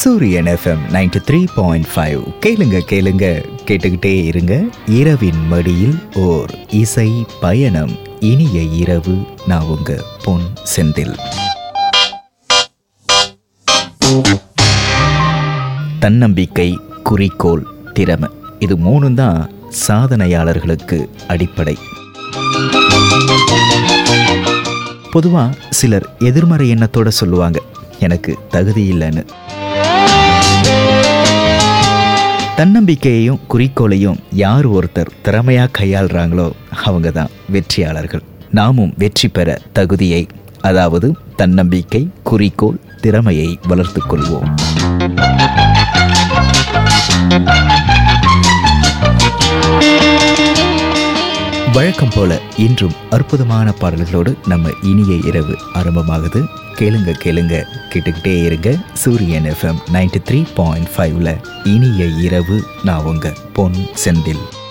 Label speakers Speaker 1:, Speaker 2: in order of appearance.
Speaker 1: சூரியன் FM ninety three point five கேளுங்க கேளுங்க கேட்டுக்கிட்டே இருங்க இரவின் மடியில் ஓர் இசை பயணம் இனிய இரவு நான் உங்க பொன் செந்தில் தன்னம்பிக்கை குறிக்கோள் திறமை இது மூணும் தான் சாதனையாளர்களுக்கு அடிப்படை பொதுவாக சிலர் எதிர்மறை எண்ணத்தோட சொல்லுவாங்க எனக்கு தகுதி இல்லைன்னு தன்னம்பிக்கையையும் குறிக்கோளையும் யார் ஒருத்தர் திறமையாக கையாளுறாங்களோ அவங்க தான் வெற்றியாளர்கள் நாமும் வெற்றி பெற தகுதியை அதாவது தன்னம்பிக்கை குறிக்கோள் திறமையை வளர்த்துக் கொள்வோம் வழக்கம் போல இன்றும் அற்புதமான பாடல்களோடு நம்ம இனிய இரவு ஆரம்பமாகுது கேளுங்க கேளுங்க கேட்டுக்கிட்டே இருங்க சூரியன் எஃப்எம் நைன்டி த்ரீ பாயிண்ட் ஃபைவ்ல இனிய இரவு நான் உங்க பொன் செந்தில்